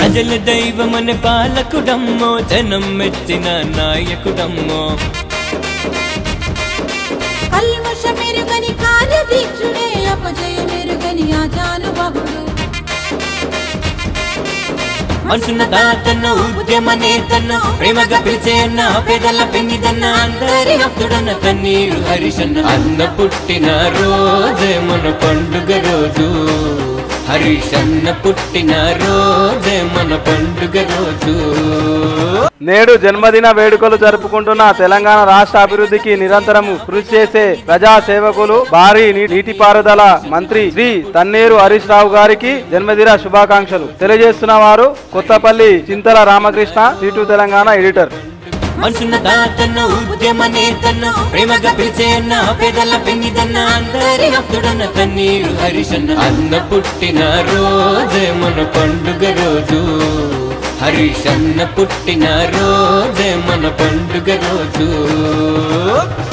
ప్రజల దైవమని పాలకుడమ్మో జనం మెచ్చిన నాయకుడమ్మో కల్మష మెరుగని కార్యదీక్షుడే అపజయ మెరుగని ఆజానుబాహుడు మనసున్న దాతన్న ఉద్యమ నేతన్న ప్రేమగా పిలిచే అన్న పేదల పెన్నిదన్న అందరి భక్తుడన్న కన్నీరు హరిషన్న అన్న పుట్టిన రోజే మన పండుగ రోజు హరిషన్న పుట్టిన రోజే మన పండుగ రోజు నేడు జన్మదిన వేడుకలు జరుపుకుంటున్న తెలంగాణ రాష్ట్ర అభివృద్ధికి నిరంతరము కృషి చేసే ప్రజా సేవకులు భారీ నీ- నీటిపారుదల మంత్రి శ్రీ తన్నేరు హరీష్ రావు గారికి జన్మదిన శుభాకాంక్షలు తెలియజేస్తున్న వారు కొత్తపల్లి చింతల రామకృష్ణ సీటు తెలంగాణ ఎడిటర్ మనసున్న దాతన్న ఉద్యమ నేతన్న ప్రేమగా పిలిచే అన్న పేదల పెన్నిదన్న అందరి భక్తుడన్న కన్నీరు హరిషన్న అన్న పుట్టిన రోజే మన పండుగ రోజు హరిషన్న పుట్టిన రోజే మన పండుగ రోజు